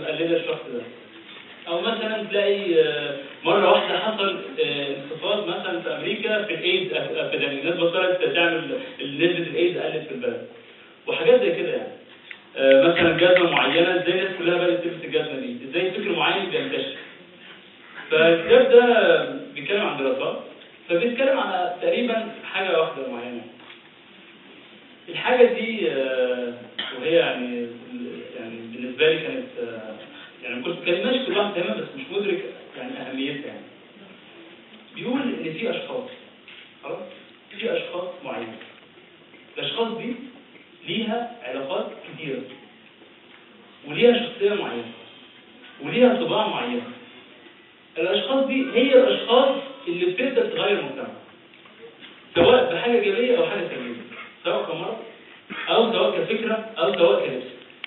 مقلده الشخص ده او مثلا تلاقي آه، مره واحده حصل آه، انخفاض مثلا في امريكا في الايدز ابيديميك الناس بطلت تعمل نسبه الايدز قلت في البلد وحاجات زي كده يعني آه، مثلا جزمه معينه ازاي الناس كلها بدات تلبس الجزمه دي ازاي فكر معين بينتشر فالكتاب ده بيتكلم عن دراسات فبيتكلم على تقريبا حاجه واحده معينه الحاجه دي آه، وهي يعني يعني بالنسبه لي كانت آه، يعني كنت كلمات كل واحد فاهمها بس مش مدرك يعني اهميتها يعني بيقول ان في اشخاص خلاص في اشخاص معينه الاشخاص دي ليها علاقات كتيره وليها شخصيه معينه وليها طباع معينه الاشخاص دي هي الاشخاص اللي بتبدا تغير المجتمع سواء بحاجه ايجابيه او حاجه سلبيه سواء كمرض او سواء كفكره او سواء كلبس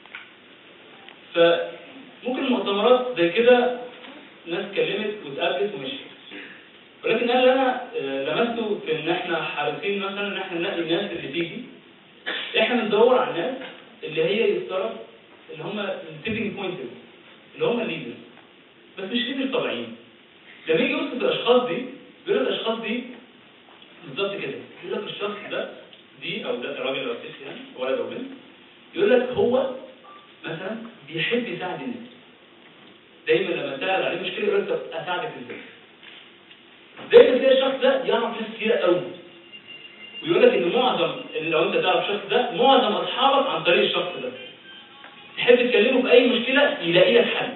فممكن مؤتمرات زي كده ناس اتكلمت واتقابلت ومشيت ولكن انا اللي انا آه، لمسته في ان احنا حريصين مثلا ان احنا نلاقي الناس اللي تيجي احنا بندور على الناس اللي هي يفترض اللي هم التيبنج بوينت اللي هم الليدرز بس مش ليدرز طبيعيين لما يجي يوصف الاشخاص دي بيقول لك الاشخاص دي بالظبط كده يقول لك الشخص ده دي او ده راجل او ست يعني ولد او بنت يقول لك هو مثلا بيحب يساعد الناس دايما لما تعرض عليه مشكله يقول لك طب اساعدك ازاي دايما تلاقي الشخص ده يعرف ناس كتير قوي ويقول لك ان معظم إن لو انت تعرف الشخص ده معظم اصحابك عن طريق الشخص ده تحب تكلمه في اي مشكله يلاقي لك حل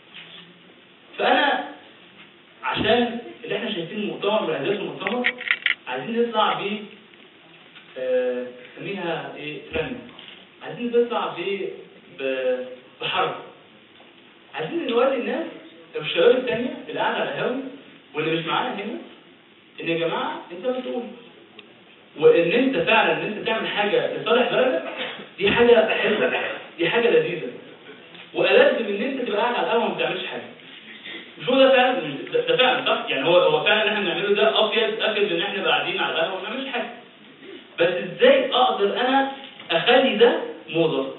فانا عشان اللي احنا شايفين المؤتمر واهداف المؤتمر عايزين نطلع ب آه، نسميها ايه ترند عايزين نطلع ب ب- بحركه عايزين نوري الناس الشباب الثانيه اللي قاعده على القهاوي واللي مش معانا هنا ان يا جماعه انت مسؤول وان انت فعلا ان انت تعمل حاجه لصالح بلدك دي حاجه حلوه دي حاجه لذيذه والازم ان انت تبقى قاعد على القهوه وما بتعملش حاجه مش هو ده فعلا ده ده فعلا صح يعني هو هو فعلا اللي احنا بنعمله ده ابيض ابيض ان احنا نبقى قاعدين على القهوه وما بنعملش حاجه بس ازاي اقدر انا اخلي ده موضه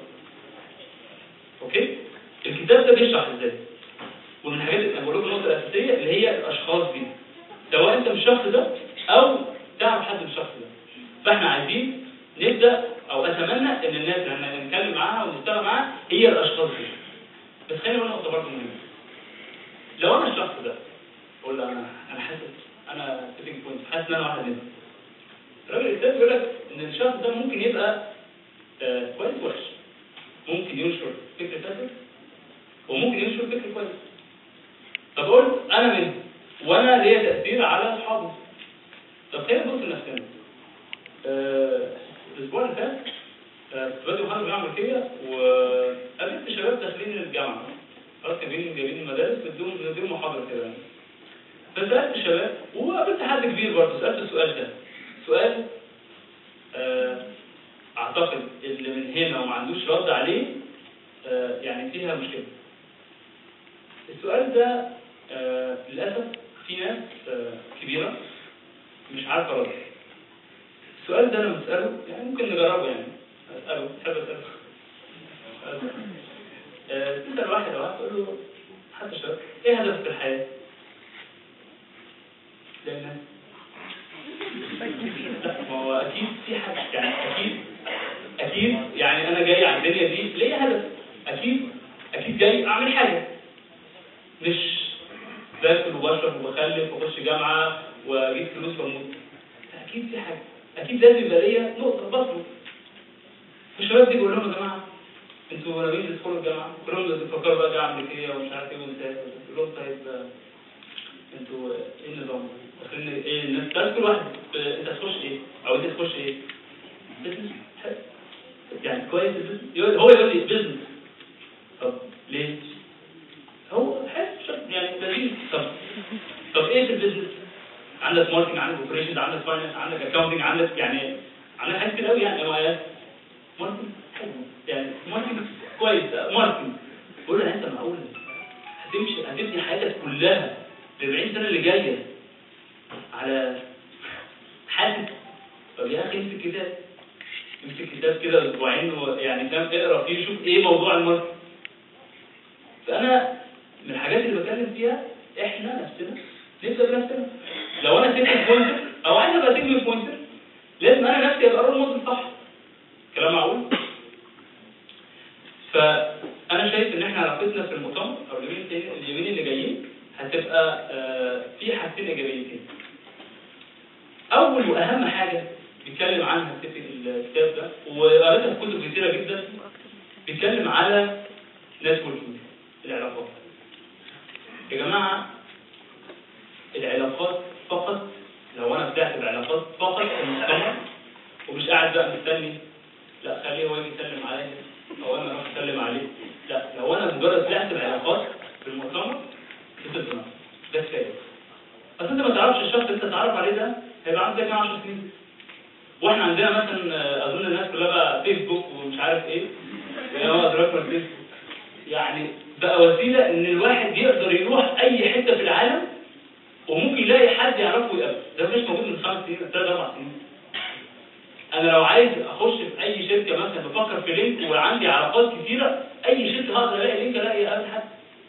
اوكي الكتاب ده بيشرح ازاي ومن الحاجات اللي أنا بقول لكم النقطه الاساسيه اللي هي الاشخاص دي سواء انت من الشخص ده او تعرف حد من الشخص ده فاحنا عايزين نبدا او اتمنى ان الناس اللي احنا نتكلم معاها ونشتغل معاها هي الاشخاص دي بس خلينا نقول نقطه برضه مهمه لو انا الشخص ده اقول له انا انا حاسس انا تيبنج بوينت حاسس ان انا واحد منهم الراجل الكتاب بيقول لك ان الشخص ده ممكن يبقى آه، كويس وحش ممكن ينشر فكر فاسد وممكن ينشر فكر كويس طب اقول انا منهم وانا ليا تاثير على اصحابي طب خلينا نبص لنفسنا آه، الاسبوع اللي فات آه، كنت بدي محاضره في الجامعه الامريكيه وقابلت شباب داخلين الجامعه خلاص كانوا جايين جايبين المدارس بدهم بدهم محاضره كده يعني فسالت الشباب وقابلت حد كبير برضه سالته السؤال ده سؤال آه، اعتقد اللي من هنا وما عندوش رد عليه آه، يعني فيها مشكله السؤال ده آه، للاسف في ناس آه، كبيره مش عارفه رد السؤال ده لما تساله يعني ممكن نجربه يعني اساله تحب اساله أسأله. آه، تسال واحد او واحد تقول له حتى شباب ايه هدفك في الحياه؟ تلاقي الناس لا ما هو اكيد في حاجه يعني اكيد اكيد يعني انا جاي على الدنيا دي ليا هدف اكيد اكيد جاي اعمل حاجه مش باكل وبشرب وبخلف واخش جامعه واجيب فلوس واموت اكيد في حاجه اكيد لازم يبقى ليا نقطه بطلب فالشباب دي بقول لهم يا جماعه انتوا ناويين تدخلوا الجامعه كلهم بيفكروا بقى جامعه امريكيه ومش عارف ايه ونسافر بقول لهم طيب آه، انتوا ايه النظام؟ داخلين ايه الناس تعرف كل واحد آه، انت هتخش ايه؟ او انت تخش ايه؟ بزنس حلو. يعني كويس البزنس يقول- هو يقول لي بزنس طب ليه؟ هو حلو شكل يعني لذيذ طب طب ايه في البزنس؟ عندك ماركتنج عندك اوبريشنز عندك فاينانس عندك اكونتنج عندك يعني عندك حاجات كتير قوي يعني ام اي اس ماركتنج حلو يعني ماركتنج كويس ماركتنج بقول له يعني انت معقول هتمشي هتبني حياتك كلها ل 40 سنه اللي جايه على حاسس طب يا اخي امسك كتاب امسك كتاب كده اسبوعين و- يعني فاهم اقرا فيه شوف ايه موضوع الماركتنج فقال اللي بتكلم فيها احنا نفسنا نبدا بنفسنا لو انا سيجمنت بوينتر او عايز ابقى سيجمنت بوينتر لازم انا نفسي ابقى رول موديل صح كلام معقول فانا شايف ان احنا علاقتنا في المؤتمر او اليومين التاني- اليومين اللي جايين هتبقى آه، في حاجتين ايجابيتين اول واهم حاجه بيتكلم عنها الكتاب الكتاب ده وقريتها في كتب كتيره جدا بيتكلم على نتوركينج العلاقات يا جماعه العلاقات فقط لو انا طلعت بعلاقات فقط في المجتمع ومش قاعد بقى مستني لا خليه هو يجي يسلم عليا او انا اروح اسلم عليه لا لو انا مجرد طلعت بعلاقات في المؤتمر بتضمن ده كفايه بس انت ما تعرفش الشخص اللي انت تتعرف عليه ده هيبقى عندك كام 10 سنين واحنا عندنا مثلا آه، اظن الناس كلها بقى فيسبوك ومش عارف ايه يعني هو ادراك من الفيسبوك يعني بقى وسيله ان الواحد يقدر يروح اي حته في العالم وممكن يلاقي حد يعرفه ويقابله ده مش موجود من خمس سنين ثلاث اربع سنين انا لو عايز اخش في اي شركه مثلا بفكر في لينك وعندي علاقات كتيره اي شركه هقدر الاقي لينك الاقي اقابل حد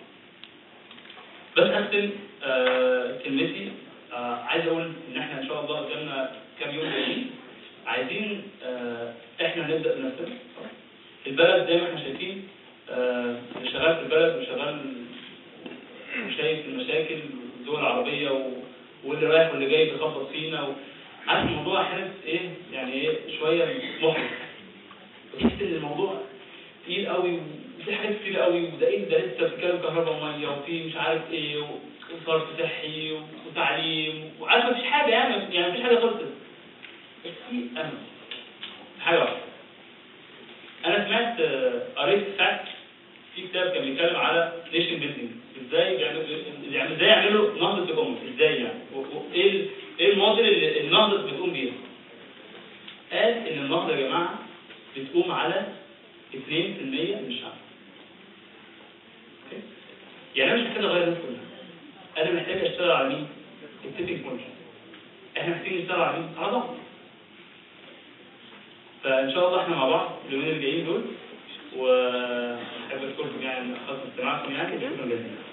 بس اختم آه كلمتي آه عايز اقول ان احنا ان شاء الله قدامنا كام يوم جايين عايزين آه احنا نبدا بنفسنا البلد زي ما احنا شايفين آه اللي شغال في البلد وشغال وشايف المشاكل والدول العربيه و... واللي رايح واللي جاي بيخبط فينا و... عارف الموضوع احيانا ايه يعني ايه شويه محرج بحس ان الموضوع تقيل قوي وفي حاجات كتير قوي وده ايه ده لسه بتتكلم كهرباء وميه وفي مش عارف ايه وصرف صحي وتعليم وعارف مفيش حاجه يعني يعني مفيش حاجه خلصت بس في امل حاجه واحده انا سمعت آه، قريت فاكت في كتاب كان بيتكلم على نيشن بيلدينج ازاي بيعملوا يعني ازاي يعملوا نهضه ايكونومي ازاي يعني و- و- ايه ال- ايه الموديل اللي النهضه بتقوم بيها قال ان النهضه يا جماعه بتقوم على 2% من الشعب أوكي؟ يعني انا مش محتاج اغير الناس كلها انا محتاج اشتغل على مين؟ التيبنج بوينت احنا محتاجين نشتغل على مين؟ على بعض فان شاء الله احنا مع بعض اليومين اللي جايين دول واحب اشكركم يعني من خاصه استماعكم يعني شكرا جزيلا